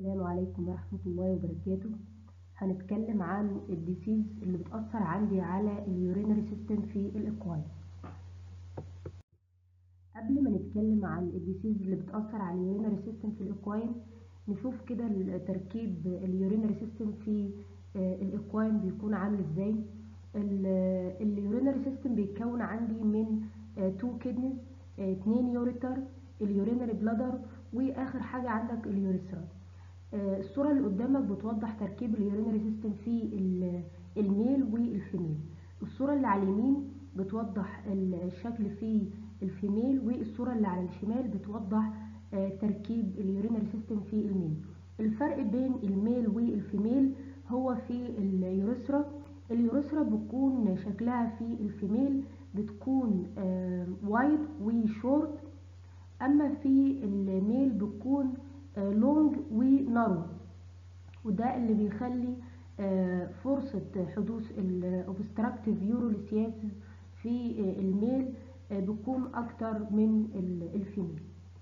السلام عليكم ورحمة الله وبركاته هنتكلم عن الديسيز اللي بتأثر عندي على اليورينري سيستم في الإكواين قبل ما نتكلم عن الديسيز اللي بتأثر على اليورينري سيستم في الإكواين نشوف كده تركيب اليورينري سيستم في الإكواين بيكون عامل ازاي اليورينري سيستم بيتكون عندي من تو كيدنيز اتنين يوريتر اليورينري بلادر واخر حاجه عندك اليوريثرا الصوره اللي قدامك بتوضح تركيب اليورينري سيستم في الميل والفيميل الصوره اللي على اليمين بتوضح الشكل في الفيميل والصوره اللي على الشمال بتوضح تركيب اليورينري سيستم في الميل الفرق بين الميل والفيميل هو في اليوريثرا اليوريثرا بتكون شكلها في الفيميل بتكون وايد وشورت اما في الميل بتكون لونج ونارو وده اللي بيخلي فرصة حدوث الاوبستراكتيف يوروليسياسيس في الميل بتكون اكتر من الفيميل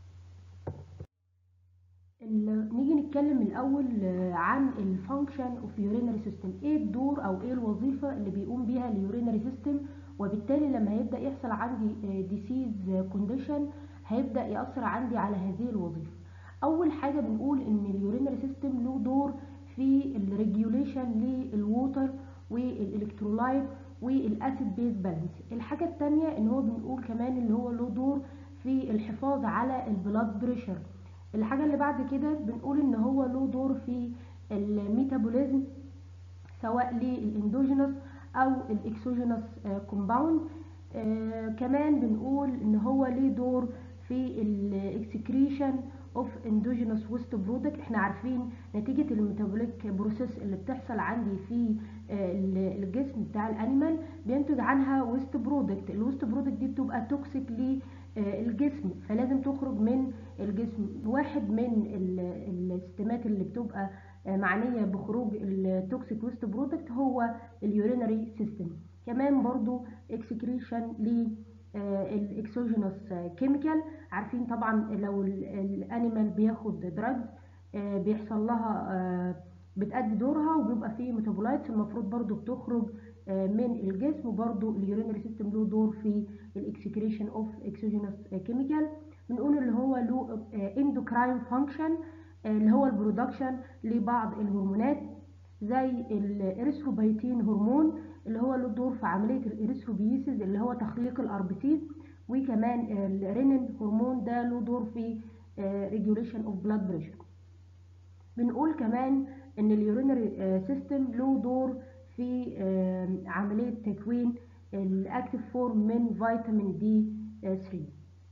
نيجي نتكلم الاول عن الفانكشن اوف يورينري سيستم ايه الدور او ايه الوظيفه اللي بيقوم بيها اليورينري سيستم وبالتالي لما هيبدا يحصل عندي ديسيز كونديشن هيبدا ياثر عندي على هذه الوظيفه اول حاجه بنقول ان اليورينري سيستم له دور في الريجوليشن للووتر والالكترولايت والاسيد بيز بالانس الحاجه الثانيه ان هو بنقول كمان ان هو له دور في الحفاظ على البلاد بريشر الحاجه اللي بعد كده بنقول ان هو له دور في الميتابوليزم سواء للاندوجينوس او الاكسوجينوس كومباوند آه كمان بنقول ان هو ليه دور في الاكسكريشن اوف اندوجينوس ويست برودكت احنا عارفين نتيجه الميتابوليك بروسيس اللي بتحصل عندي في آه الجسم بتاع الانيمال بينتج عنها ويست برودكت الويست برودكت دي بتبقى توكسيك للجسم فلازم تخرج من الجسم واحد من السيستمات اللي بتبقى معنيه بخروج التوكسيك ويست برودكت هو اليورينري سيستم كمان برضو اكسكريشن للاكسوجينوس كيميكال عارفين طبعا لو الانيمال بياخد دراجز بيحصل لها بتأدي دورها وبيبقى فيه ميتابولايتس المفروض برضو بتخرج من الجسم وبرضو اليورينري سيستم له دور في الاكسكريشن اوف اكسوجينوس كيميكال بنقول اللي هو له اندوكراين فانكشن اللي هو البرودكشن لبعض الهرمونات زي الاريثروبيتين هرمون اللي هو له دور في عمليه الاريثروبيسيس اللي هو تخليق الاربسيس وكمان الرينين هرمون ده له دور في ريجوليشن اوف بلاد بريشر بنقول كمان ان اليورينري سيستم له دور في عمليه تكوين الاكتيف فورم من فيتامين دي 3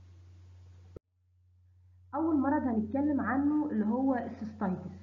اول مرض هنتكلم عنه اللي هو السيستايتس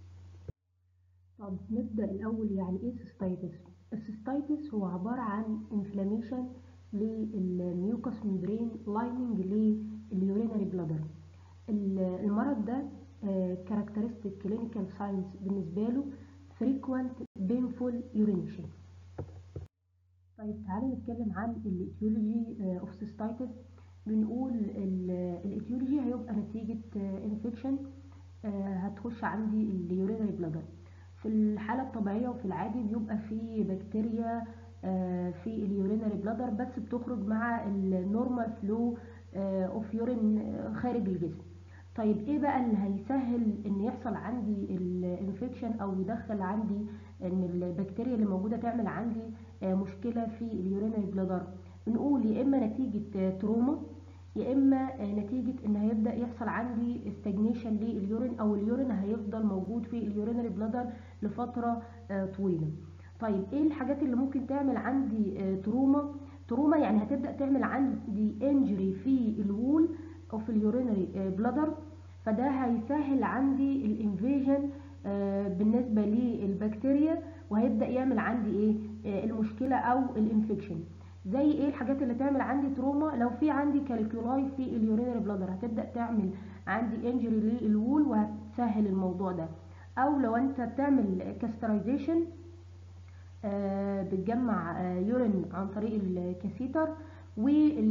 طب نبدا الاول يعني ايه سيستايتس السيستايتس هو عباره عن انفلاميشن للميوكس ممبرين لايننج لليورينري بلادر المرض ده كاركترستيك كلينيكال ساينس بالنسبه له frequent painful urination طيب تعالوا نتكلم عن الايتيولوجي اوف سيستايتس بنقول الايتيولوجي هيبقى نتيجة انفكشن هتخش عندي اليورينري بلادر في الحالة الطبيعية وفي العادي بيبقى في بكتيريا في اليورينري بلادر بس بتخرج مع النورمال فلو اوف يورين خارج الجسم طيب ايه بقى اللي هيسهل ان يحصل عندي الانفكشن او يدخل عندي ان البكتيريا اللي موجوده تعمل عندي مشكله في اليورينري بلادر بنقول يا اما نتيجه تروما يا اما نتيجه ان هيبدا يحصل عندي استجنيشن لليورين او اليورين هيفضل موجود في اليورينري بلادر لفتره طويله طيب ايه الحاجات اللي ممكن تعمل عندي تروما تروما يعني هتبدا تعمل عندي انجري في الوول اوف اليورينري بلادر فده هيسهل عندي الانفيجن بالنسبه للبكتيريا وهيبدا يعمل عندي ايه المشكله او الانفكشن زي ايه الحاجات اللي تعمل عندي تروما لو في عندي كالكولاي في اليورينري بلادر هتبدا تعمل عندي انجري للوول وهتسهل الموضوع ده او لو انت بتعمل كاسترايزيشن بتجمع يورين عن طريق الكاسيتر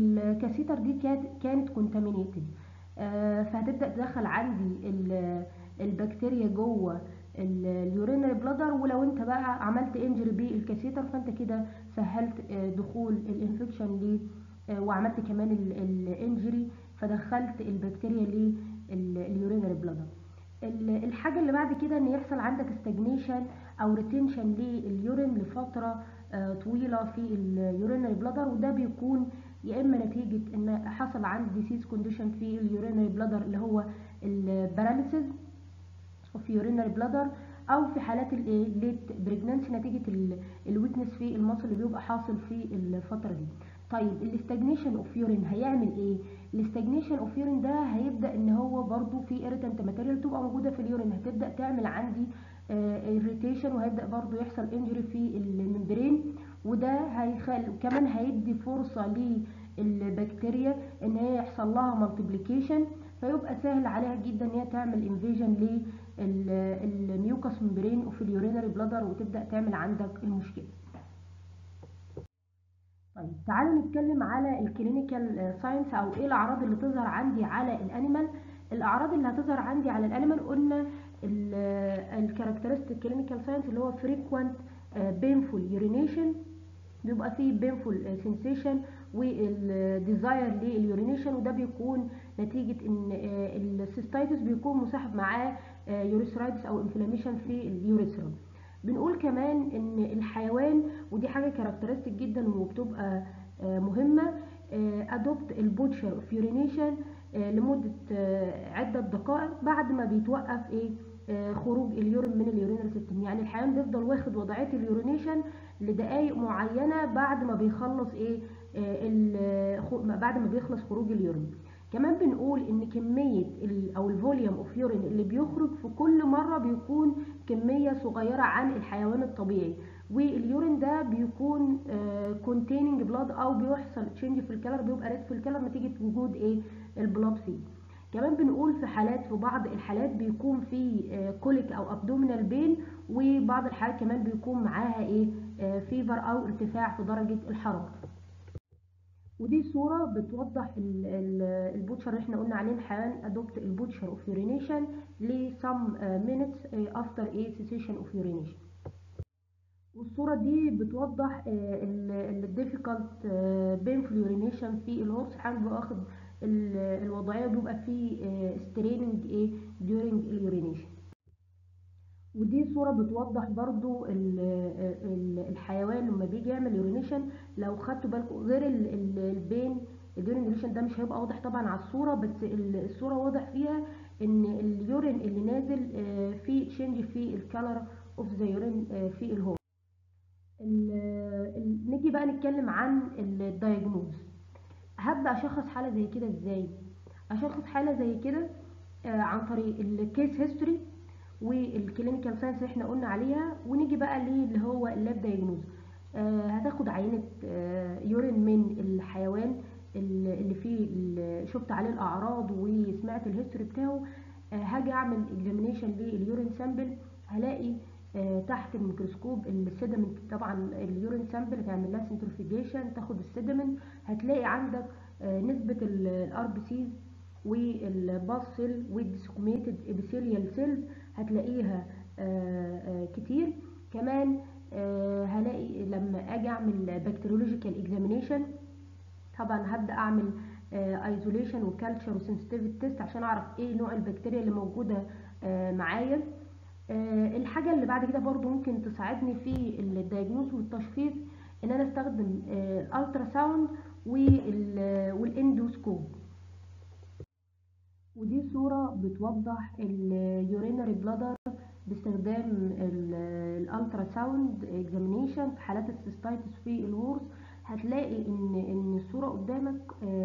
والكاسيتر دي كانت كونتامينيتد فهتبدا تدخل عندي البكتيريا جوه اليورينري بلادر ولو انت بقى عملت انجري بالكاسيتر فانت كده سهلت دخول الانفكشن ليه وعملت كمان الانجري فدخلت البكتيريا لليورينري بلادر الحاجه اللي بعد كده ان يحصل عندك استجنيشن او ريتنشن لليورين لفتره طويله في اليورينري بلادر وده بيكون يا اما نتيجه ان حصل عندي ديسيز كونديشن في اليورينري بلادر اللي هو الباراليسيس اوف يورينري بلادر او في حالات الليت بريجنانسي نتيجه الويكنس في المصل اللي بيبقى حاصل في الفتره دي طيب الاستجنيشن اوف يورين هيعمل ايه الاستجنيشن اوف يورين ده هيبدا ان هو برضو في ايريتنت ماتيريال تبقى موجوده في اليورين هتبدا تعمل عندي اريتيشن وهيبدا برضو يحصل انجري في الممبرين وده هيخل كمان هيدي فرصه للبكتيريا ان هي يحصل لها مالتيبليكيشن فيبقى سهل عليها جدا ان هي تعمل انفيجن للميوكاس ممبرين وفي اليورينري بلادر وتبدا تعمل عندك المشكله طيب تعالوا نتكلم على الكلينيكال ساينس او ايه الاعراض اللي تظهر عندي على الانيمال الاعراض اللي هتظهر عندي على الانيمال قلنا الكاركترستيك كلينيكال ساينس اللي هو فريكوينت بينفول يورينيشن بيبقى فيه بينفول سensation والديزاير لليورينيشن وده بيكون نتيجة ان السيستايتس بيكون مصاحب معاه يوريثرايتس او انفلاميشن في اليوريثرا بنقول كمان ان الحيوان ودي حاجة كاركترستيك جدا وبتبقى مهمة ادوبت البوتشر اوف يورينيشن لمدة عدة دقائق بعد ما بيتوقف ايه خروج اليورين من اليورينري سيستم يعني الحيوان بيفضل واخد وضعيه اليورينيشن لدقائق معينه بعد ما بيخلص ايه بعد ما بيخلص خروج اليورين كمان بنقول ان كميه او الفوليوم اوف يورين اللي بيخرج في كل مره بيكون كميه صغيره عن الحيوان الطبيعي واليورين ده بيكون كونتيننج بلاد او بيحصل تشينج في الكلر بيبقى ريد في الكلر نتيجه وجود ايه البلاد فيه كمان بنقول في حالات في بعض الحالات بيكون في كوليك او ابدومينال بين وبعض الحالات كمان بيكون معاها ايه فيفر او ارتفاع في درجه الحراره ودي صورة بتوضح البوتشر اللي احنا قلنا عليه الحيوان ادوبت البوتشر اوف يورينيشن ل some minutes after a cessation of urination والصورة دي بتوضح الديفيكالت بينفول يورينيشن في الهورس حال بيبقى واخد الوضعية بيبقى فيه ستريننج ايه during اليورينيشن ودي صورة بتوضح برضو ال ال الحيوان لما بيجي يعمل يورينيشن لو خدتوا بالكم غير البين اليورينيشن ده مش هيبقى واضح طبعا على الصورة بس الصورة واضح فيها ان اليورين اللي نازل فيه تشينج في الكالر اوف ذا يورين في الهول نيجي بقى نتكلم عن الدايجنوز هبدأ اشخص حالة زي كده ازاي اشخص حالة زي كده عن طريق الكيس هيستوري والكلينيكال ساينس اللي احنا قلنا عليها ونيجي بقى اللي هو اللاب دايجنوز آه هتاخد عينة آه يورين من الحيوان اللي فيه اللي شفت عليه الاعراض وسمعت الهيستوري بتاعه آه هاجي اعمل اكزامينيشن لليورين سامبل هلاقي تحت الميكروسكوب السيدمنت طبعا اليورين سامبل هتعمل لها سنترفيجيشن تاخد السيدمنت هتلاقي عندك نسبة الار بي سيز والباسل والديسكوميتد ابيثيليال سيلز هتلاقيها آآ آآ كتير كمان هلاقي لما اجي اعمل بكتيريولوجيكال اكزامينيشن طبعا هبدا اعمل ايزوليشن وكالتشر وسنسيتيفيتي تيست عشان اعرف ايه نوع البكتيريا اللي موجوده معايا الحاجه اللي بعد كده برضو ممكن تساعدني في الدايجنوز والتشخيص ان انا استخدم الالترا ساوند والاندوسكوب ودي صورة بتوضح اليورينري بلادر باستخدام الالترا ساوند اكزامينيشن في حالات السيستايتس في الورس هتلاقي ان ان الصورة قدامك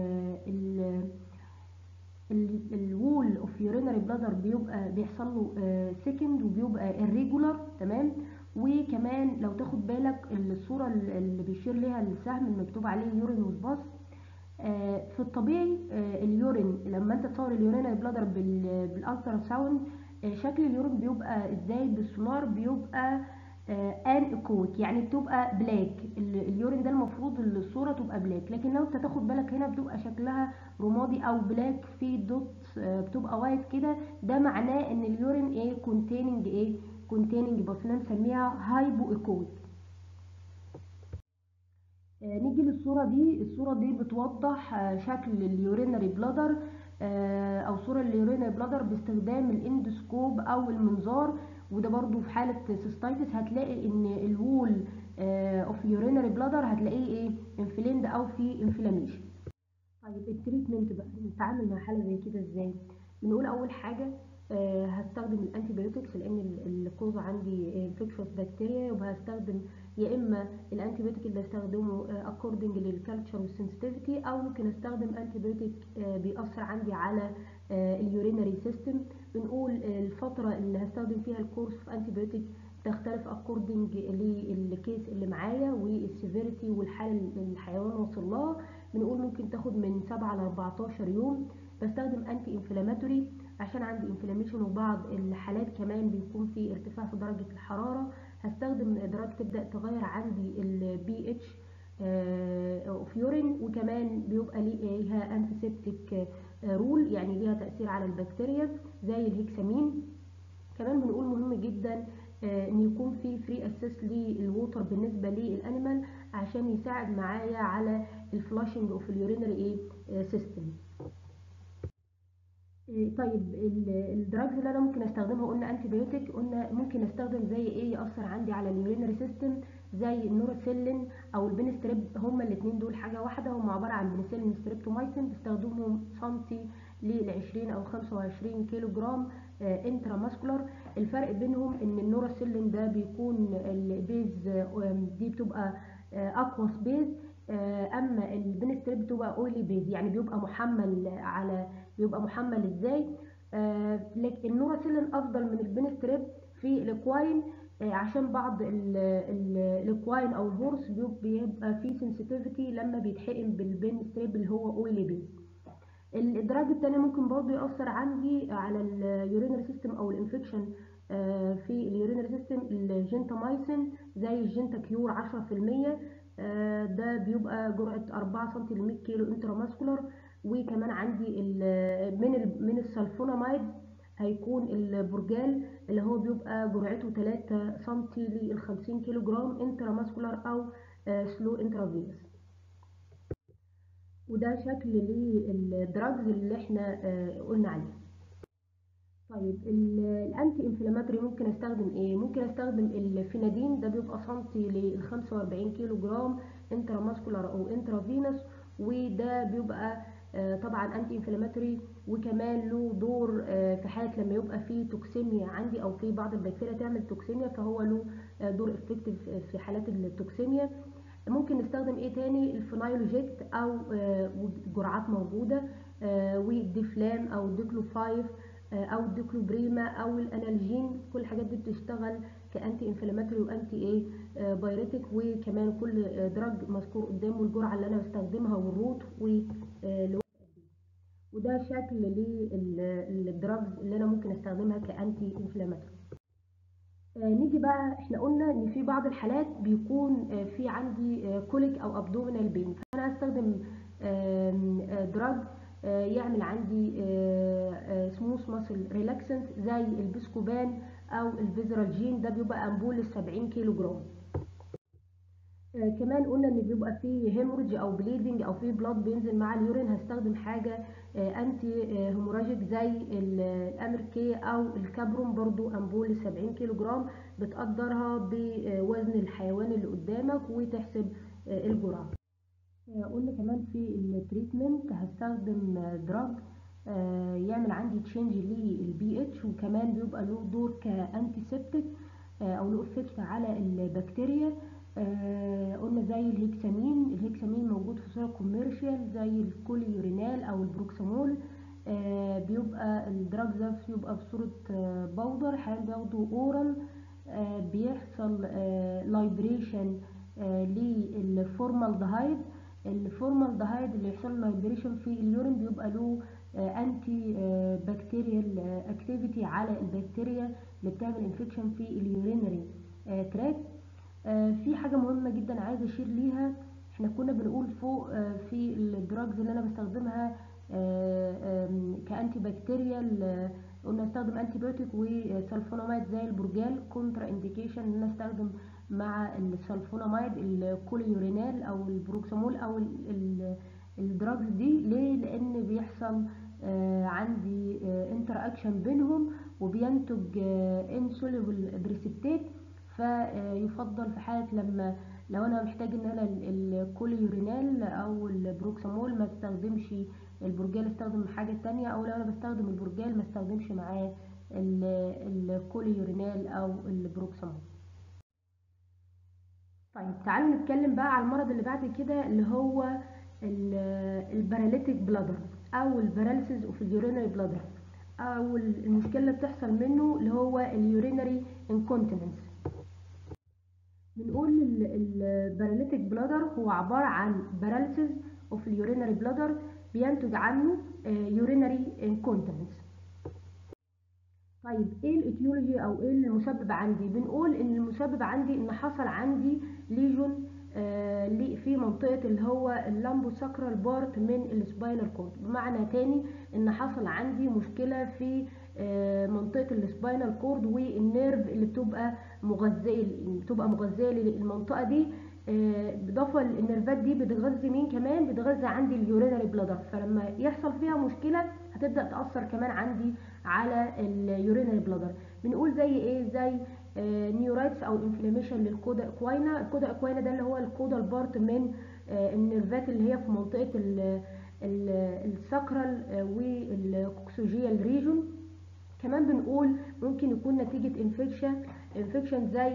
الوول اوف يورينري بلادر بيبقى بيحصل له سكند وبيبقى irregular تمام وكمان لو تاخد بالك الصورة اللي بيشير ليها السهم المكتوب عليه يورين والباص في الطبيعي اليورين لما انت تصور اليورينري بلادر بالالترا ساوند شكل اليورين بيبقى ازاي بالسونار بيبقى ان ايكويك يعني بتبقى بلاك اليورين ده المفروض الصوره تبقى بلاك لكن لو انت تاخد بالك هنا بتبقى شكلها رمادي او بلاك في دوت دوتس بتبقى وايت كده ده معناه ان اليورين ايه كونتيننج ايه كونتيننج بصنا نسميها هايبو ايكويك آه نيجي للصورة دي الصورة دي بتوضح آه شكل اليورينري بلادر آه او صورة اليورينري بلادر باستخدام الاندوسكوب او المنظار وده برضو في حالة سيستايتس هتلاقي ان الوول اوف يورينري بلادر هتلاقيه ايه انفليند او في انفلاميشن طيب التريتمنت بقى نتعامل مع حالة زي كده ازاي بنقول اول حاجة آه هستخدم الانتي بيوتكس لان الكوز عندي انفكشوس بكتيريا يبقى هستخدم يا اما الانتي بيوتيك اللي هستخدمه اكوردنج للكالتشر والسنسيتيفيتي او ممكن استخدم انتي بيوتيك آه بيأثر عندي على آه اليورينري سيستم بنقول الفترة اللي هستخدم فيها الكورس في انتي بيوتيك تختلف اكوردنج للكيس اللي معايا والسيفيريتي والحاله اللي الحيوان وصل لها بنقول ممكن تاخد من 7 ل 14 يوم بستخدم انتي انفلاماتوري عشان عندي انفلاميشن وبعض الحالات كمان بيكون في ارتفاع في درجه الحراره هستخدم ادراج تبدا تغير عندي البي اتش اوف يورين وكمان بيبقى ليها انتيسبتيك رول يعني ليها تاثير على البكتيريا زي الهكسامين كمان بنقول مهم جدا ان يكون في فري اسيس للووتر بالنسبه للانيمال عشان يساعد معايا على الفلاشنج اوف اليورينري ايه سيستم طيب الدراجز اللي انا ممكن استخدمها قلنا انتي بيوتيك قلنا ممكن استخدم زي ايه ياثر عندي على اليورينري سيستم زي النوراسيلين او البنستريب هما الاثنين دول حاجه واحده هم عباره عن بنسلين ستريبتومايسين بستخدمهم سنتي لل 20 او 25 كيلو جرام انترا ماسكولار الفرق بينهم ان النوراسيلين ده بيكون البيز دي بتبقى اقوس بيز اما البنستريب بتبقى اويلي بيز يعني بيبقى محمل على بيبقى محمل ازاي لكن النوراسيلين افضل من البنستريب في الاكواين عشان بعض الاكواين او الهورس بيبقى فيه سنسيتيفيتي لما بيتحقن بالبنستريب اللي هو اويلي بيز الادراج التاني ممكن برضه يأثر عندي على اليورينري سيستم او الانفكشن في اليورينري سيستم الجنتامايسين زي الجنتا كيور 10% ده بيبقى جرعة 4 سم ل 100 كيلو انتراماسكولار وكمان عندي من من السلفونامايد هيكون البرجال اللي هو بيبقى جرعته 3 سم ل 50 كيلو جرام انتراماسكولار او سلو انترافينوس وده شكل للدراجز اللي احنا قلنا عليه طيب الانتي انفلاماتوري ممكن استخدم ايه ممكن استخدم الفينادين ده بيبقى سنتي ل 45 كيلو جرام انتراماسكولار او انترافينوس وده بيبقى طبعا انتي انفلاماتوري وكمان له دور في حاله لما يبقى في توكسيميا عندي او في بعض البكتيريا تعمل توكسيميا فهو له دور افكتيف في حالات التوكسيميا ممكن نستخدم ايه تاني الفينايلوجيكت او جرعات موجوده والديفلام او الديكلو 5 او الديكلوبريما او الانالجين كل الحاجات دي بتشتغل كانتي انفلاماتوري وانتي ايه بايريتك وكمان كل دراج مذكور قدامه الجرعه اللي انا بستخدمها والروت وده شكل للدراجز اللي انا ممكن استخدمها كانتي انفلاماتوري نيجي بقى احنا قلنا ان في بعض الحالات بيكون في عندي كوليك او ابدومينال بين فانا هستخدم دراج يعمل عندي سموث ماسل ريلاكسنت زي البسكوبان او الفيزرالجين ده بيبقى امبول 70 كيلو جرام كمان قلنا ان بيبقى فيه هيموريج او بليدنج او فيه بلاد بينزل مع اليورين هستخدم حاجه انتي هيموراجيك زي الامريكيه او الكابروم برضو امبول 70 كيلو جرام بتقدرها بوزن الحيوان اللي قدامك وتحسب الجرعه قلنا كمان في التريتمنت هستخدم دراج يعمل عندي تشينج للبي اتش وكمان بيبقى له دور كانتي سيبتيك او له افكت على البكتيريا آه قلنا زي الهكسامين الهكسامين موجود في صورة كوميرشال زي الكوليورينال او البروكسامول آه بيبقى الدراج ده بيبقى في صورة آه بودر حال بياخده اورال آه بيحصل آه لايبريشن آه للفورمالدهايد الفورمالدهايد اللي يحصل لايبريشن في اليورين بيبقى له آه انتي آه بكتيريال اكتيفيتي على البكتيريا اللي بتعمل انفكشن في اليورينري آه تراك آه في حاجة مهمة جدا عايزة اشير ليها احنا كنا بنقول فوق آه في الدراجز اللي انا بستخدمها كانتي بكتيريال قلنا استخدم انتي بيوتيك وسلفوناميد زي البرجال كونترا انديكيشن ان انا استخدم مع السلفوناميد الكوليورينال او البروكسامول او الدراجز دي ليه لان بيحصل عندي انتر اكشن بينهم وبينتج انسوليبل بريسبتات فيفضل في حاله لما لو انا محتاج ان انا الكوليورينال او البروكسامول ما استخدمش البرجال استخدم حاجه تانية او لو انا بستخدم البرجال ما استخدمش معاه الكوليورينال او البروكسامول طيب تعالوا نتكلم بقى على المرض اللي بعد كده اللي هو الباراليتيك بلادر او الباراليسيس اوف اليورينري بلادر او المشكله اللي بتحصل منه اللي هو اليورينري انكونتيننس بنقول الباراليتيك بلادر هو عباره عن باراليسيس اوف اليورينري بلادر بينتج عنه يورينري انكونتيننس طيب ايه الايتيولوجي او ايه المسبب عندي بنقول ان المسبب عندي ان حصل عندي ليجون آه في منطقة اللي هو اللامبو ساكرال بارت من السباينال كورد بمعنى تاني ان حصل عندي مشكلة في آه منطقة السباينال كورد والنيرف اللي بتبقى مغذية بتبقى مغذية للمنطقة دي آه بالاضافه النيرفات دي بتغذي مين كمان بتغذي عندي اليورينري بلادر فلما يحصل فيها مشكله هتبدا تاثر كمان عندي على اليورينري بلادر بنقول زي ايه زي آه نيورايتس او انفلاميشن للكودا اكواينا الكودا اكواينا ده اللي هو الكودال بارت من آه النيرفات اللي هي في منطقه الساكرال والكوكسوجيال ريجون كمان بنقول ممكن يكون نتيجه انفكشن انفكشن زي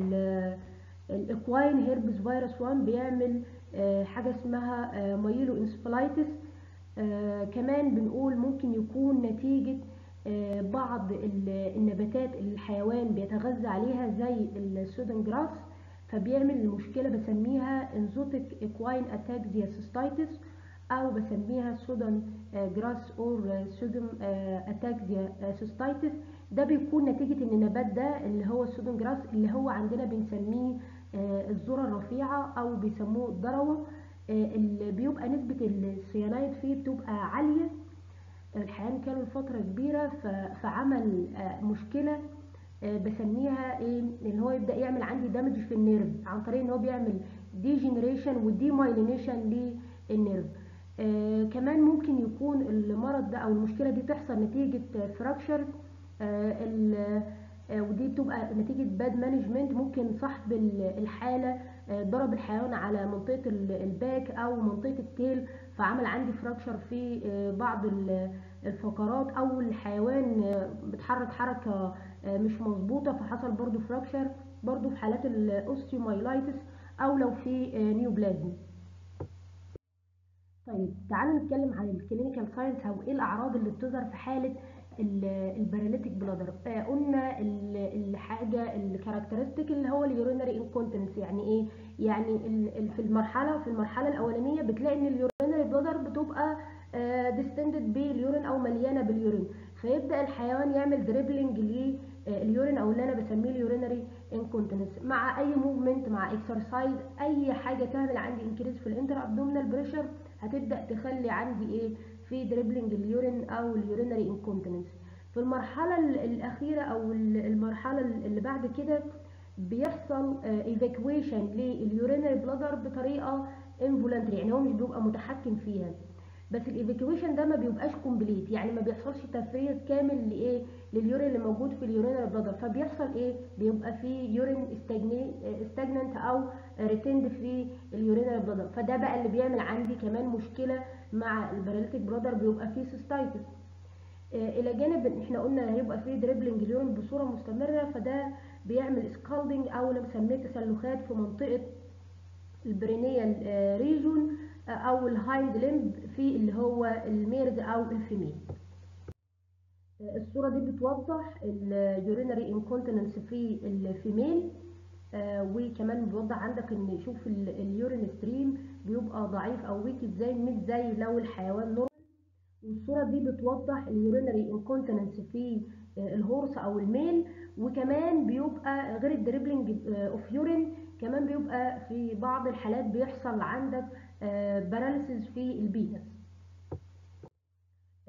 الاكواين هيربس فيروس 1 بيعمل آه حاجه اسمها آه مايلو انسفلايتس آه كمان بنقول ممكن يكون نتيجه بعض النباتات اللي الحيوان بيتغذى عليها زي السودان جراس فبيعمل مشكله بسميها انزوتيك اكواين اتاكزيا سيستايتس او بسميها سودان جراس اور سودان اتاكزيا سيستايتس ده بيكون نتيجه ان النبات ده اللي هو السودان جراس اللي هو عندنا بنسميه الذره الرفيعه او بيسموه الضروه اللي بيبقى نسبه السيانايد فيه بتبقى عاليه الحيوان كان لفتره كبيره فعمل مشكله بسميها ايه ان هو يبدا يعمل عندي دامج في النيرف عن طريق ان هو بيعمل ديجنريشن وديمايلينيشن للنيرف آه كمان ممكن يكون المرض ده او المشكله دي تحصل نتيجه فراكشر آه آه ودي بتبقى نتيجه باد مانجمنت ممكن صاحب الحاله ضرب الحيوان على منطقه الباك او منطقه التيل فعمل عندي فراكشر في بعض الفقرات او الحيوان بتحرك حركه مش مظبوطه فحصل برضو فراكشر برضو في حالات الاوستيومايلايتس او لو في نيوبلازم طيب تعالوا نتكلم عن الكلينيكال ساينس او ايه الاعراض اللي بتظهر في حاله الباراليتيك بلادر آه قلنا الحاجه الكاركترستيك اللي هو اليورينري انكونتنس يعني ايه يعني في المرحله في المرحله الاولانيه بتلاقي ان اليورينري بلادر بتبقى ديستندد باليورين او مليانه باليورين فيبدا الحيوان يعمل دريبلنج لليورين او اللي انا بسميه اليورينري انكونتنس مع اي موفمنت مع اكسرسايز اي حاجه تعمل عندي انكريز في الانتر ابدومينال بريشر هتبدا تخلي عندي ايه في دريبلنج اليورين او اليورينري انكونتنس في المرحله الاخيره او المرحله اللي بعد كده بيحصل ايفاكويشن لليورينري بلادر بطريقه انفولانتري يعني هو مش بيبقى متحكم فيها بس الايفاكويشن ده ما بيبقاش كومبليت يعني ما بيحصلش تفريغ كامل لايه لليورين اللي موجود في اليورينري بلادر فبيحصل ايه بيبقى في يورين استاجننت او ريتند في اليورينري بلادر فده بقى اللي بيعمل عندي كمان مشكله مع الباراليتيك بلادر بيبقى فيه سيستايتس الى جانب احنا قلنا هيبقى فيه دريبلنج اليورين بصوره مستمره فده بيعمل سكالدنج او اللي بنسميه تسلخات في منطقه البرينيال ريجون او الهايند لمب في اللي هو الميرز او الفيميل الصوره دي بتوضح اليورينري انكونتيننس في الفيميل وكمان بيوضح عندك ان شوف اليورين ستريم بيبقى ضعيف او ويك ازاي مش زي لو الحيوان نورمال والصوره دي بتوضح اليورينري انكونتيننس في الهورس او الميل وكمان بيبقى غير الدريبلنج اوف يورين كمان بيبقى في بعض الحالات بيحصل عندك باراليسيس في البينس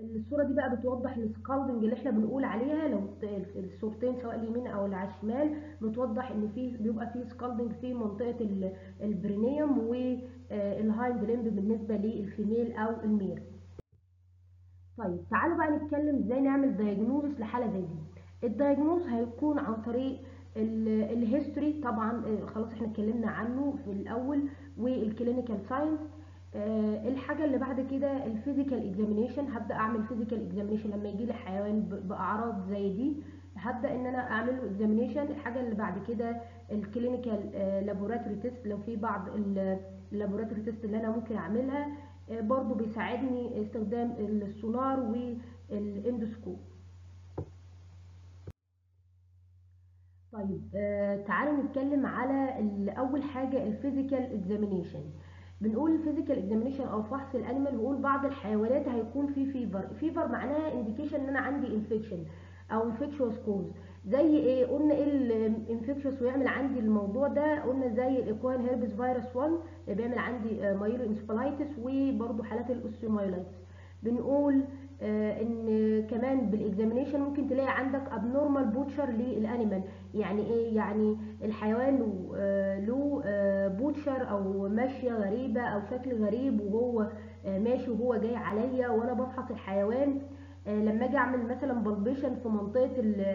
الصورة دي بقى بتوضح السكالدنج اللي احنا بنقول عليها لو الصورتين سواء اليمين او اللي على الشمال بتوضح ان في بيبقى في سكالدنج في منطقة البرينيوم والهايند ليمب بالنسبة للفيميل او الميل طيب تعالوا بقى نتكلم ازاي نعمل دايجنوزس لحالة زي دي الدايجنوز هيكون عن طريق الهيستوري طبعا خلاص احنا اتكلمنا عنه في الاول والكلينيكال ساينس أه الحاجة اللي بعد كده الفيزيكال اكزامينيشن هبدأ اعمل فيزيكال اكزامينيشن لما يجي لي حيوان بأعراض زي دي هبدأ ان انا اعمل له اكزامينيشن الحاجة اللي بعد كده الكلينيكال لابوراتوري تيست لو في بعض اللابوراتوري تيست اللي انا ممكن اعملها أه برضو بيساعدني استخدام السونار والاندوسكوب طيب آه تعالوا نتكلم على اول حاجه الفيزيكال اكزامينيشن بنقول الفيزيكال اكزامينيشن او فحص الانيمال بنقول بعض الحيوانات هيكون في فيفر فيفر معناها انديكيشن ان انا عندي انفكشن او انفكشوس كوز زي ايه قلنا ايه الانفكشوس ويعمل عندي الموضوع ده قلنا زي الاكوان هيربس فيروس 1 اللي بيعمل عندي آه مايلو انسفالايتس وبرده حالات الاوستيومايلايتس بنقول آه ان كمان بالاكزامينيشن ممكن تلاقي عندك ابنورمال بوتشر للانيمال يعني ايه يعني الحيوان له آه له آه بوتشر او ماشيه غريبه او شكل غريب وهو ماشي وهو جاي عليا وانا بفحص الحيوان لما اجي اعمل مثلا بلبيشن في منطقه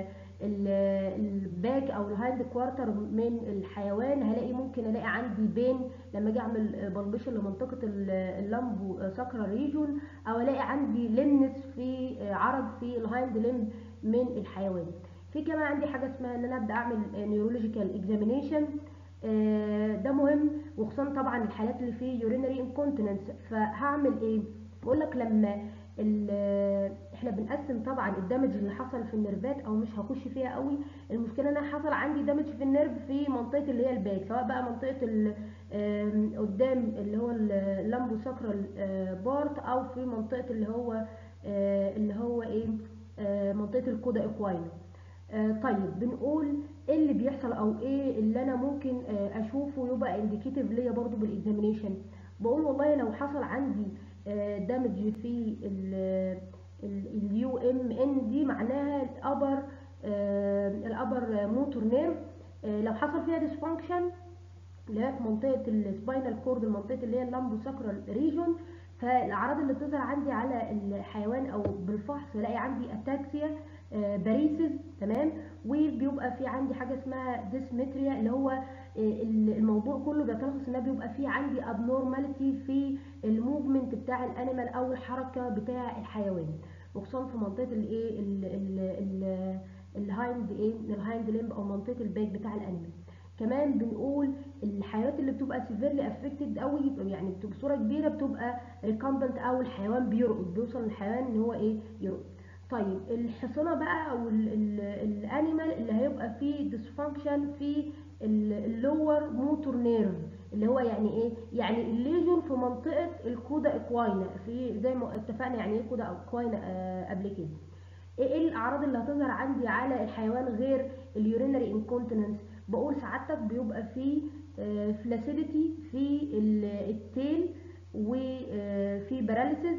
الباك او الهايند كوارتر من الحيوان هلاقي ممكن الاقي عندي بين لما اجي اعمل بلبيشن لمنطقه اللامبو ساكرا ريجون او الاقي عندي لمنس في عرض في الهايند لمب من الحيوان في كمان عندي حاجه اسمها ان انا ابدا اعمل نيورولوجيكال اكزامينيشن ده مهم وخصوصا طبعا الحالات اللي فيه يورينري انكونتيننس فهعمل ايه بقول لك لما احنا بنقسم طبعا الدمج اللي حصل في النيرفات او مش هخش فيها قوي المشكله ان انا حصل عندي دمج في النيرف في منطقه اللي هي الباك سواء بقى منطقه قدام اللي هو اللامبو ساكرال بارت او في منطقه اللي هو اللي هو ايه منطقه الكودا اكواينا طيب بنقول ايه اللي بيحصل او ايه اللي انا ممكن اشوفه يبقى انديكيتيف ليا برضو بالاكزامينيشن بقول والله لو حصل عندي دامج في اليو ام ان دي معناها الابر الابر موتور نيرف لو حصل فيها ديسفانكشن اللي هي في منطقه السباينال كورد المنطقه اللي هي اللامبو ساكرال ريجون فالاعراض اللي بتظهر عندي على الحيوان او بالفحص الاقي عندي اتاكسيا باريسز تمام وبيبقى في عندي حاجه اسمها ديسمتريا اللي هو الموضوع كله بيتلخص ان بيبقى في عندي ابنورماليتي في الموفمنت بتاع الانيمال او الحركه بتاع الحيوان وخصوصا في منطقه الايه الهايند ايه الهايند ليمب او منطقه الباك بتاع الانيمال كمان بنقول الحيوانات اللي بتبقى سيفيرلي افكتد قوي يعني بصوره كبيره بتبقى ريكامبنت او الحيوان بيرقد بيوصل الحيوان ان هو ايه يرقد طيب الحصانه بقى او الانيمال اللي هيبقى فيه ديسفانكشن في اللور موتور نيرف اللي هو يعني ايه يعني الليجون في منطقه الكودا اكواينا في زي ما اتفقنا يعني ايه كودا اكواينا آه قبل كده ايه الاعراض اللي هتظهر عندي على الحيوان غير اليورينري انكونتيننس بقول سعادتك بيبقى فيه آه فلاسيديتي في التيل وفي باراليسيس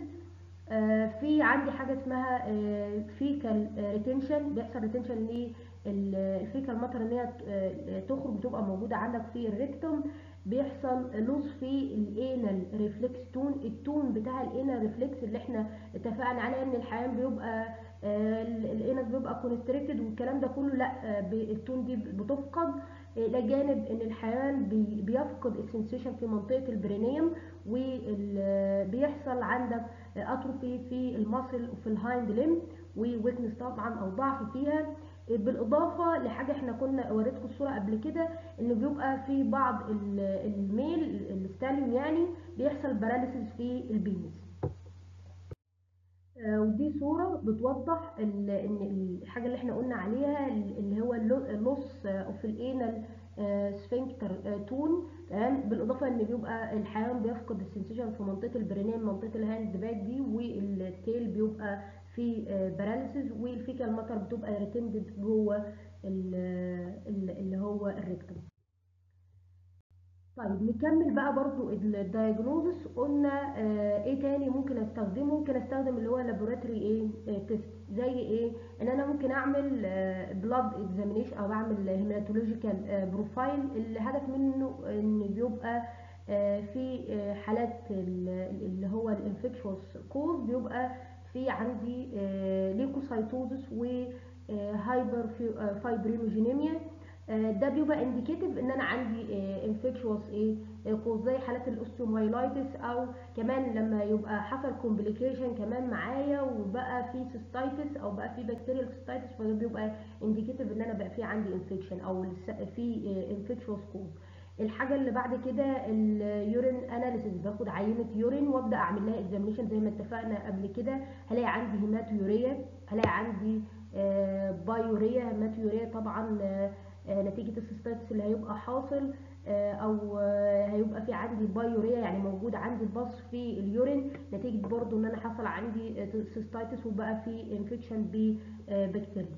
في عندي حاجه اسمها فيكال ريتنشن بيحصل ريتنشن للفيكال ماتر ان هي تخرج بتبقى موجوده عندك في الريكتوم بيحصل لوس في الانال ريفلكس تون التون بتاع الانال ريفلكس اللي احنا اتفقنا عليه ان الحيوان بيبقى الانال بيبقى كونستريكتد والكلام ده كله لا التون دي بتفقد الى جانب ان الحيوان بيفقد السنسيشن في منطقه البرينيوم وبيحصل عندك اتروفي في الماسل وفي الهايند ليم وويكنس طبعا او ضعف فيها بالاضافه لحاجه احنا كنا وريتكم الصوره قبل كده انه بيبقى في بعض الميل الستاليون يعني بيحصل باراليسيس في البينس ودي صوره بتوضح ان الحاجه اللي احنا قلنا عليها اللي هو اللوس اوف الانال سفنكتر تون تمام بالاضافه ان بيبقى الحيوان بيفقد السنسيشن في منطقه البرينين منطقه الهاند باك دي والتيل بيبقى في باراليسيس والفيكال ماتر بتبقى ريتندد جوه اللي هو الريكتوم طيب نكمل بقى برضو الدايجنوزس قلنا آه ايه تاني ممكن استخدمه ممكن استخدم اللي هو لابوراتوري ايه آه تيست زي ايه ان انا ممكن اعمل آه بلاد اكزامينيشن او اعمل هيماتولوجيكال آه بروفايل الهدف منه ان بيبقى آه في آه حالات اللي هو الانفكشوس كوز بيبقى في عندي آه ليكوسايتوزس وهايبر فايبرينوجينيميا ده بيبقى انديكيتيف ان انا عندي انفكشوس ايه كوز زي حالات الاوستيومايلايتس او كمان لما يبقى حصل كومبليكيشن كمان معايا وبقى في سيستايتس او بقى في بكتيريال سيستايتس فده بيبقى انديكيتيف ان انا بقى في عندي انفكشن او في انفكشوس كوز الحاجه اللي بعد كده اليورين اناليسيس باخد عينه يورين وابدا اعمل لها اكزامينشن زي ما اتفقنا قبل كده هلاقي عندي هيماتويوريا هلاقي عندي بايوريا هيماتويوريا طبعا نتيجه السيستايتس اللي هيبقى حاصل او هيبقى في عندي بايوريا يعني موجود عندي البص في اليورين نتيجه برضو ان انا حصل عندي سيستايتس وبقى في انفكشن ببكتيريا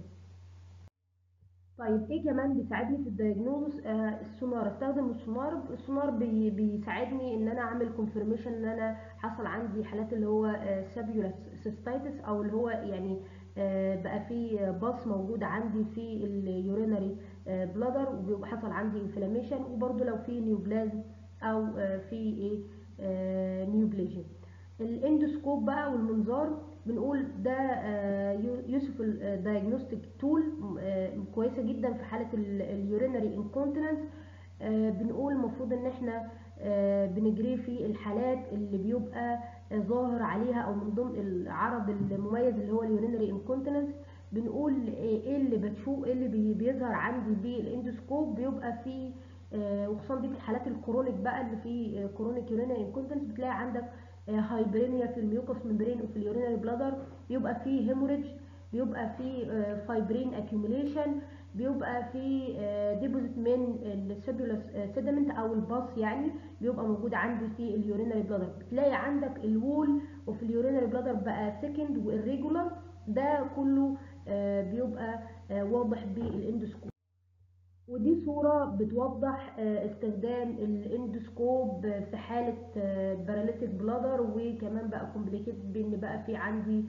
طيب ايه كمان بيساعدني في الدايجنوز آه السونار استخدم السونار السونار بي بيساعدني ان انا اعمل كونفirmation ان انا حصل عندي حالات اللي هو آه سابيولاس سيستايتس او اللي هو يعني آه بقى في باص موجود عندي في اليورينري بلادر وبيبقى حصل عندي انفلاميشن وبرده لو في نيوبلازم او في ايه نيوبليجن الاندوسكوب بقى والمنظار بنقول ده يوسفل دايجنوستيك تول كويسه جدا في حاله اليورينري انكونتيننس بنقول المفروض ان احنا بنجري في الحالات اللي بيبقى ظاهر عليها او من ضمن العرض المميز اللي هو اليورينري انكونتيننس بنقول ايه اللي بتشوف ايه اللي بيظهر عندي بالاندوسكوب بيبقى في وخصوصا دي في الحالات الكرونيك بقى اللي في كرونيك يورينري انكونتيننس بتلاقي عندك هايبرينيا في الميوكوس ممبرين وفي اليورينري بلادر بيبقى فيه هيموريدج بيبقى فيه فايبرين اكيوميليشن بيبقى فيه ديبوزيت من السيبولوس سيدمنت او الباص يعني بيبقى موجود عندي في اليورينري بلادر بتلاقي عندك الوول وفي اليورينري بلادر بقى سكند والريجولار ده كله بيبقى واضح بالاندوسكوب ودي صورة بتوضح استخدام الاندوسكوب في حالة باراليتيك بلادر وكمان بقى كومبليكيت بان بقى في عندي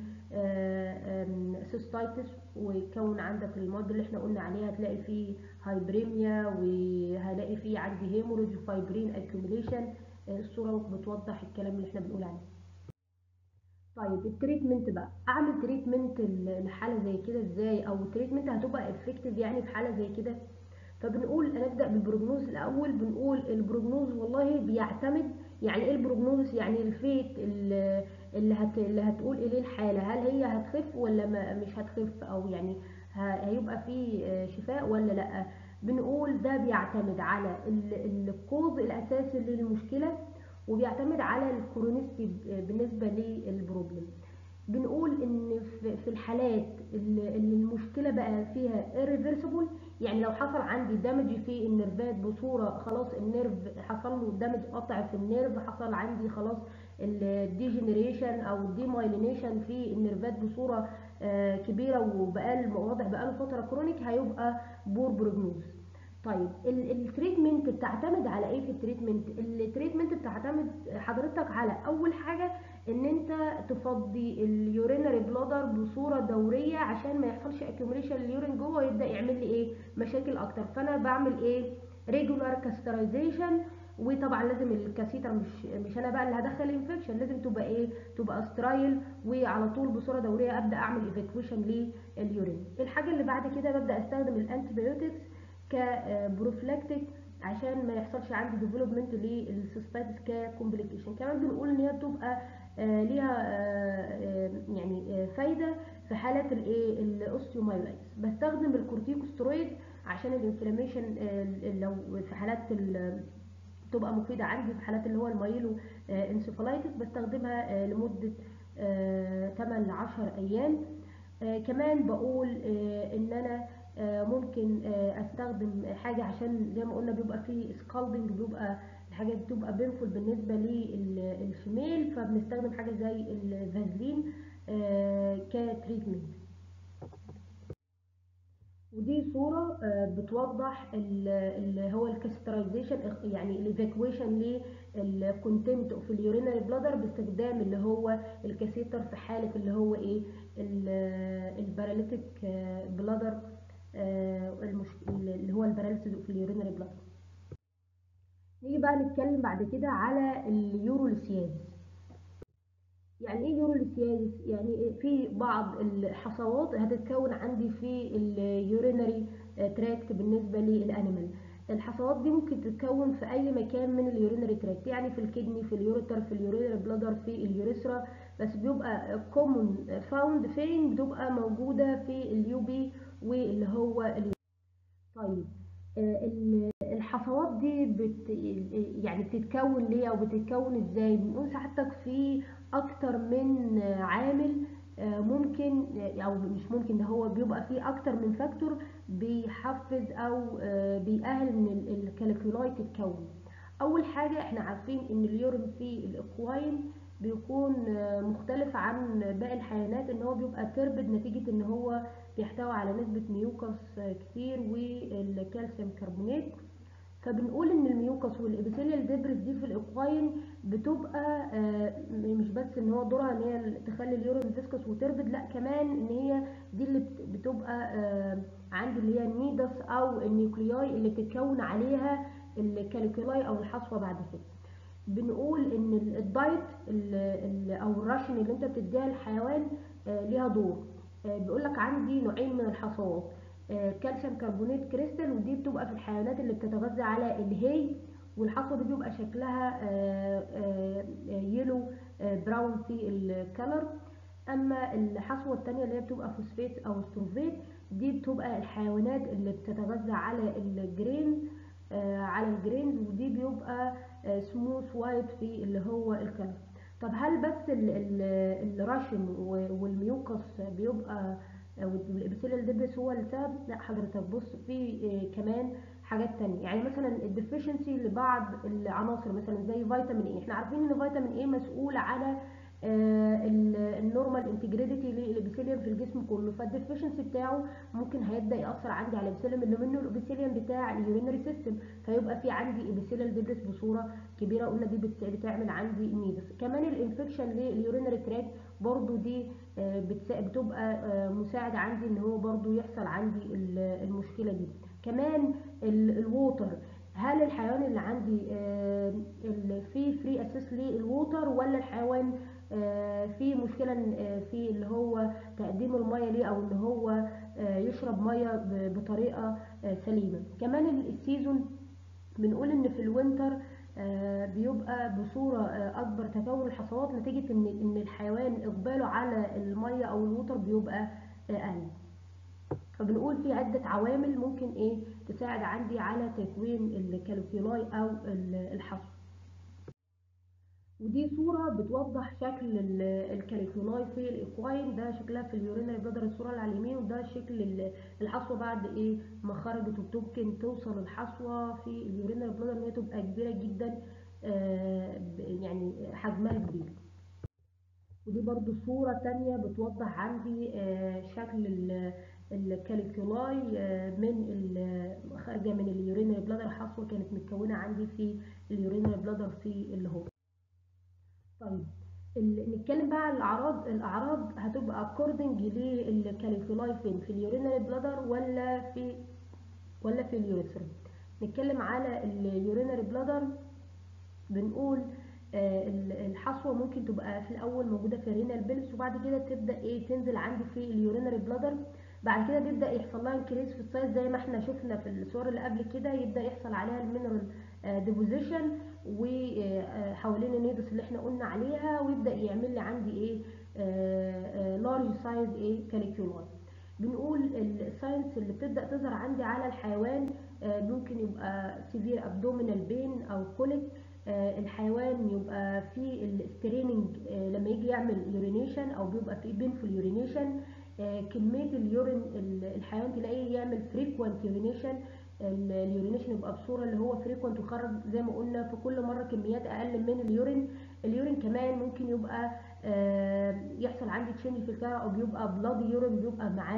سيستايتس ويكون عندك المواد اللي احنا قلنا عليها هتلاقي فيه هايبريميا وهلاقي فيه عندي هيموريج وفايبرين اكيوميليشن الصورة بتوضح الكلام اللي احنا بنقول عليه طيب التريتمنت بقى اعمل تريتمنت لحاله زي كده ازاي او التريتمنت هتبقى افكتيف يعني في حاله زي كده فبنقول نبدا بالبروجنوز الاول بنقول البروجنوز والله بيعتمد يعني ايه البروجنوز يعني الفيت اللي, اللي, هت اللي هتقول اليه الحاله هل هي هتخف ولا ما مش هتخف او يعني هيبقى في شفاء ولا لا بنقول ده بيعتمد على الكوز الاساسي للمشكله وبيعتمد على الكرونيستي بالنسبه للبروبلم بنقول ان في الحالات اللي المشكله بقى فيها irreversible يعني لو حصل عندي دامج في النيرفات بصوره خلاص النيرف حصل له دامج قطع في النيرف حصل عندي خلاص الديجنريشن او الديمايلينيشن في النيرفات بصوره كبيره وبقى الوضع بقى له فتره كرونيك هيبقى بور بروجنوز طيب التريتمنت بتعتمد على ايه في التريتمنت التريتمنت بتعتمد حضرتك على اول حاجه ان انت تفضي اليورينري بلادر بصوره دوريه عشان ما يحصلش اكيوميليشن لليورين جوه ويبدا يعمل لي ايه مشاكل اكتر فانا بعمل ايه ريجولار كاسترايزيشن وطبعا لازم الكاسيتر مش مش انا بقى اللي هدخل انفكشن لازم تبقى ايه تبقى سترايل وعلى طول بصوره دوريه ابدا اعمل ايفاكويشن لليورين الحاجه اللي بعد كده ببدا استخدم الانتيبيوتكس كبروفلاكتيك عشان ما يحصلش عندي ديفلوبمنت للسيستايتس ككومبليكيشن كمان بنقول ان هي بتبقى آه ليها آه يعني آه فايده في حالات الايه الاوستيومايلايتس بستخدم الكورتيكوسترويد عشان الانفلاميشن لو في حالات بتبقى مفيده عندي في حالات اللي هو المايلو انسفالايتس بستخدمها لمده 8 ل 10 ايام كمان بقول ان انا ممكن استخدم حاجه عشان زي ما قلنا بيبقى فيه سكالبنج بيبقى الحاجات بتبقى بينفول بالنسبه للفيميل فبنستخدم حاجه زي الفازلين كتريتمنت ودي صورة بتوضح اللي هو الكاسترايزيشن يعني الايفاكويشن للكونتنت اوف اليورينري بلادر باستخدام اللي هو الكاسيتر في حالة اللي هو ايه الباراليتيك بلادر اللي هو الباراليسيس اوف اليورينري بلادر نيجي بقى نتكلم بعد كده على اليوروليسياز يعني ايه يوروليسياز يعني في بعض الحصوات هتتكون عندي في اليورينري تراكت بالنسبه للانيمال الحصوات دي ممكن تتكون في اي مكان من اليورينري تراكت يعني في الكدني في اليوريتر في اليورينري بلادر في اليوريثرا بس بيبقى كومون فاوند فين بتبقى موجوده في اليو بي واللي هو اليو طيب الحصوات دي بت يعني بتتكون ليه او بتتكون ازاي بنقول سعادتك في اكتر من عامل ممكن او مش ممكن ده هو بيبقى فيه اكتر من فاكتور بيحفز او بيأهل ان الكاليكولاي تتكون اول حاجه احنا عارفين ان اليورين في الاكواين بيكون مختلف عن باقي الحيوانات ان هو بيبقى تربد نتيجه ان هو بيحتوي على نسبه ميوكس كتير والكالسيوم كربونات فبنقول ان الميوكس والابيثيليال ديبرس دي في الاكواين بتبقى مش بس ان هو دورها ان هي تخلي اليورين فيسكس وتربد لا كمان ان هي دي اللي بتبقى عندي اللي هي النيدس او النيوكلياي اللي بتتكون عليها الكاليكولاي او الحصوه بعد كده بنقول ان الدايت او الراشن اللي انت بتديها للحيوان ليها دور بيقول لك عندي نوعين من الحصوات كالسيوم كربونات كريستال ودي بتبقى في الحيوانات اللي بتتغذى على الهي والحصوه دي بيبقى شكلها يلو براون في الكلر اما الحصوه الثانيه اللي هي بتبقى فوسفات او ستروفيت دي بتبقى الحيوانات اللي بتتغذى على الجرينز على الجرينز ودي بيبقى سموث وايت في اللي هو الكلر طب هل بس الراشن والميوكس بيبقى والابيثيليال ديبرس هو السبب لا حضرتك بص في كمان حاجات تانية يعني مثلا الديفيشنسي لبعض العناصر مثلا زي فيتامين اي احنا عارفين ان فيتامين اي مسؤول على النورمال انتجريتي للابيثيليوم في الجسم كله فالديفيشنسي بتاعه ممكن هيبدا ياثر عندي على الابيثيليوم اللي منه الابيثيليوم بتاع اليورينري سيستم فيبقى في عندي ابيثيليال ديبرس بصوره كبيره قلنا دي بتعمل عندي نيدس كمان الانفكشن لليورينري تراك برضو دي بتبقى مساعد عندي ان هو برضو يحصل عندي المشكله دي كمان الووتر هل الحيوان اللي عندي في فري اسيس للووتر ولا الحيوان في مشكله في اللي هو تقديم الميه ليه او ان هو يشرب ميه بطريقه سليمه كمان السيزون بنقول ان في الوينتر بيبقى بصوره اكبر تكون الحصوات نتيجه ان ان الحيوان اقباله على الميه او الووتر بيبقى اقل فبنقول في عدة عوامل ممكن ايه تساعد عندي على تكوين الكالوكيولاي او الحصو ودي صورة بتوضح شكل الكاليكولاي في الاكواين ده شكلها في اليورينري بلادر الصورة اللي على اليمين وده شكل الحصوة بعد ايه ما خرجت وممكن توصل الحصوة في اليورينري بلادر ان هي تبقى كبيرة جدا يعني حجمها كبير ودي برضو صورة تانية بتوضح عندي شكل الكاليكولاي من خارجة من اليورينري بلادر حصوة كانت متكونة عندي في اليورينري بلادر في اللي هو طيب نتكلم بقى عن الاعراض الاعراض هتبقى اكوردنج للكاليكولاي فين في اليورينري بلادر ولا في ولا في اليوريثرا نتكلم على اليورينري بلادر بنقول الحصوه ممكن تبقى في الاول موجوده في الرينال بيلس وبعد كده تبدا ايه تنزل عندي في اليورينري بلادر بعد كده بيبدا يحصل لها انكريس في السايز زي ما احنا شفنا في الصور اللي قبل كده يبدا يحصل عليها المينرال ديبوزيشن وحوالين النيدس اللي احنا قلنا عليها ويبدا يعمل لي عندي ايه لارج سايز ايه كاليكيولاي بنقول الساينس اللي بتبدا تظهر عندي على الحيوان ممكن يبقى سيفير ابدومينال بين او كوليك الحيوان يبقى في الستريننج لما يجي يعمل يورينيشن او بيبقى في بينفول يورينيشن كميه اليورين الحيوان تلاقيه يعمل فريكوانت يورينيشن اليورينيشن يبقى بصوره اللي هو فريكوانت وخرج زي ما قلنا في كل مره كميات اقل من اليورين اليورين كمان ممكن يبقى يحصل عندي تشينج في الكلى او بيبقى بلادي يورين بيبقى معاه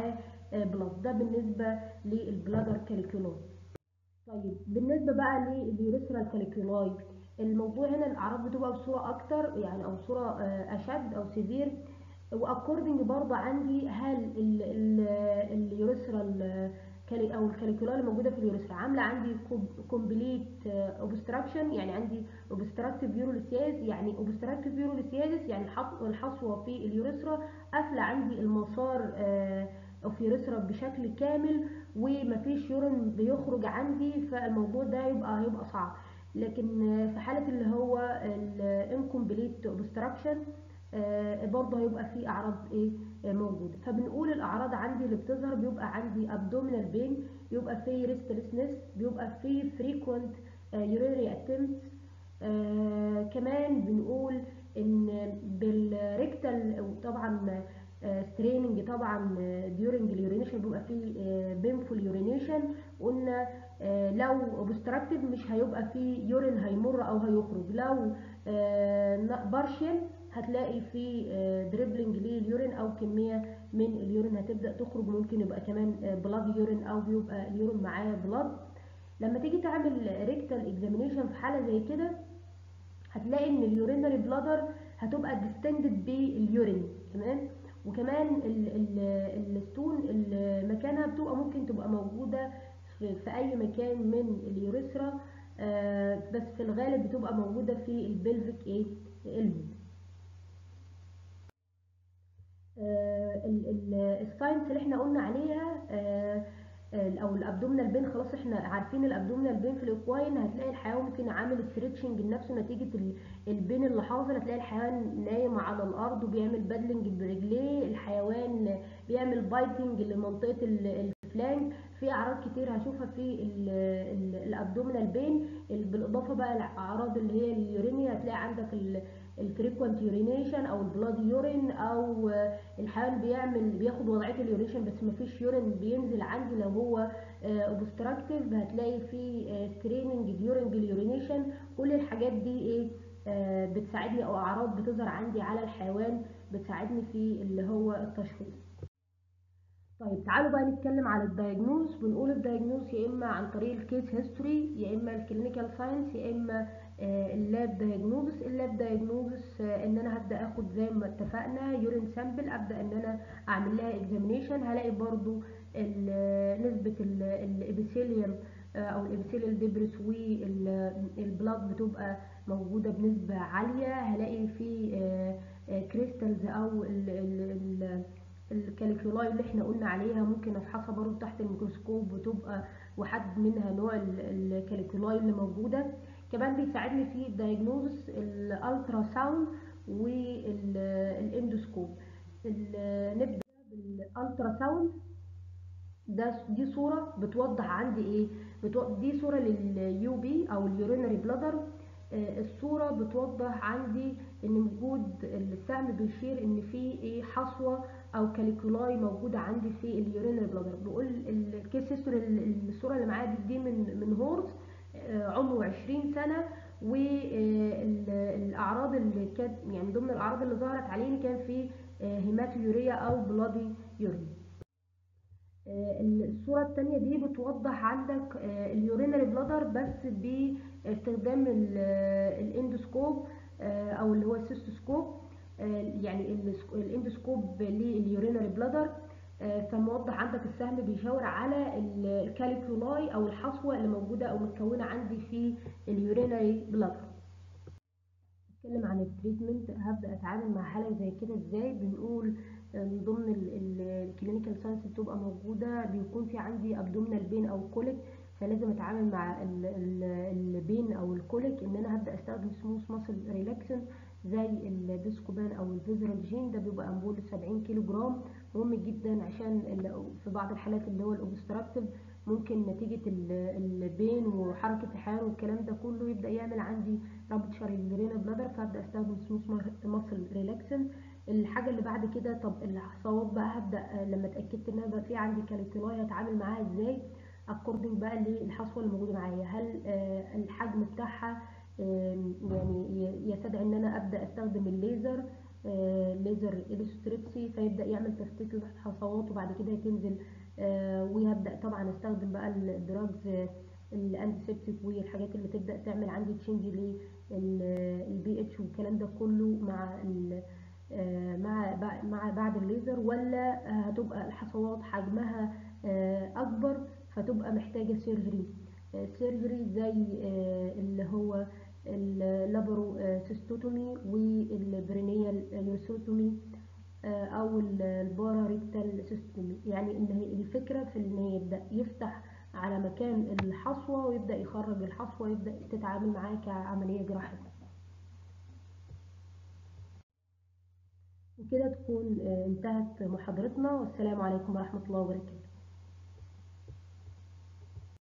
بلس ده بالنسبه للبلادر كاليكولاي طيب بالنسبه بقى لليوريثرال كاليكولاي الموضوع هنا الاعراض بتبقى بصوره اكتر يعني او بصوره اشد او سيفير واكوردنج برضه عندي هل اليوريثرال او الكاليكولا اللي موجوده في اليوريثرا عامله عندي كومبليت اوبستراكشن يعني عندي اوبستراكتيف يوروليسياز يعني اوبستراكتيف يوروليسياز يعني الحصوه في اليوريثرا قافله عندي المسار اوف يوريثرا بشكل كامل ومفيش يورين بيخرج عندي فالموضوع ده يبقى هيبقى صعب لكن في حاله اللي هو الانكمبليت اوبستراكشن آه برضه هيبقى في اعراض ايه آه موجوده فبنقول الاعراض عندي اللي بتظهر بيبقى عندي abdominal بين بيبقى في restlessness بيبقى في frequent urinary attempts آه كمان بنقول ان بالريكتال طبعا ستريننج طبعا during اليورينيشن بيبقى فيه بينفول يورينيشن قلنا لو اوبستراكتيف مش هيبقى فيه يورين هيمر او هيخرج لو بارشل هتلاقي في دريبلينج لليورين او كميه من اليورين هتبدا تخرج ممكن يبقى كمان بلاد يورين او بيبقى اليورين معاه بلاد لما تيجي تعمل ريكتال اكزامينيشن في حاله زي كده هتلاقي ان اليورينري بلادر هتبقى ديستندد باليورين تمام وكمان الستون مكانها بتبقى ممكن تبقى موجوده في, في اي مكان من اليوريثرا آه بس في الغالب بتبقى موجوده في البلفيك ايه البو آه الساينس اللي احنا قلنا عليها آه او الابدومينال بين خلاص احنا عارفين الابدومينال بين في الاكواين هتلاقي الحيوان ممكن عامل ستريتشنج لنفسه نتيجه البين اللي حاصل هتلاقي الحيوان نايم على الارض وبيعمل بادلنج برجليه الحيوان بيعمل بايتنج لمنطقه الفلانج في اعراض كتير هشوفها في الابدومينال بين بالاضافه بقى الاعراض اللي هي اليورينيا هتلاقي عندك الفريكوانت يورينيشن او البلاد يورين او الحيوان بيعمل بياخد وضعيه اليوريشن بس مفيش يورين بينزل عندي لو هو اوبستراكتيف هتلاقي في ستريننج ديورنج اليورينيشن كل الحاجات دي ايه بتساعدني او اعراض بتظهر عندي على الحيوان بتساعدني في اللي هو التشخيص طيب تعالوا بقى نتكلم على الدايجنوز بنقول الدايجنوز يا اما عن طريق الكيس هيستوري يا اما الكلينيكال ساينس يا اما اللاب دايجنوزس اللاب دايجنوزس ان انا هبدا اخد زي ما اتفقنا يورين سامبل ابدا ان انا اعمل لها اكزامينيشن هلاقي برضو نسبه الابيثيليوم او الابيثيليال ديبرس والبلاد بتبقى موجوده بنسبه عاليه هلاقي في كريستالز او ال ال الكاليكولاي اللي احنا قلنا عليها ممكن افحصها برضو تحت الميكروسكوب وتبقى وحد منها نوع الكاليكولاي اللي موجوده كمان بيساعدني في الدايجنوزس الالترا ساوند والاندوسكوب نبدا بالالترا ساوند ده دي صوره بتوضح عندي ايه بتوضح دي صوره لليو بي او اليورينري بلادر الصورة بتوضح عندي ان وجود السهم بيشير ان في ايه حصوة او كاليكولاي موجودة عندي في اليورينري بلادر بقول الكيس هيستوري الصورة اللي معايا دي من من هورس عمره 20 سنة والاعراض اللي كانت يعني ضمن الاعراض اللي ظهرت عليه كان في هيماتيوريا او بلادي يورين الصورة التانية دي بتوضح عندك اليورينري بلادر بس باستخدام الاندوسكوب او اللي هو السيستوسكوب يعني الاندوسكوب لليورينري بلادر فموضح عندك السهم بيشاور على الكاليكولاي او الحصوة اللي موجودة او متكونة عندي في اليورينري بلادر نتكلم عن التريتمنت هبدا اتعامل مع حاله زي كده ازاي بنقول من ضمن الكلينيكال ساينس بتبقى موجوده بيكون في عندي ابدومينال بين او كوليك فلازم اتعامل مع البين او الكوليك ان انا هبدا استخدم سموث ماسل ريلاكسن زي الديسكوبان او الفيزرالجين ده بيبقى امبول 70 كيلو جرام مهم جدا عشان في بعض الحالات اللي هو الاوبستراكتيف ممكن نتيجة البين وحركة الحيوان والكلام ده كله يبدأ يعمل عندي رابتشر الجرينا بلادر فابدأ استخدم سموث ماسل ريلاكسن الحاجة اللي بعد كده طب الحصوات بقى هبدأ لما اتأكدت ان انا في عندي كاليكولاي هتعامل معاها ازاي اكوردنج بقى للحصوة اللي موجودة معايا هل الحجم بتاعها يعني يستدعي ان انا ابدأ استخدم الليزر ليزر اليستريبسي فيبدا يعمل تفتيت للحصوات وبعد كده تنزل ويبدا طبعا استخدم بقى الدراجز الانتيسبتيك والحاجات اللي تبدا تعمل عندي تشينج للبي اتش والكلام ده كله مع مع مع بعد الليزر ولا هتبقى الحصوات حجمها اكبر فتبقى محتاجه سيرجري سيرجري زي اللي هو اللابرو سيستوتومي والبرينيال يوسوتومي او البارا ريكتال سيستومي يعني ان الفكره في ان يبدا يفتح على مكان الحصوه ويبدا يخرج الحصوه ويبدا تتعامل معاه كعمليه جراحيه وكده تكون انتهت محاضرتنا والسلام عليكم ورحمه الله وبركاته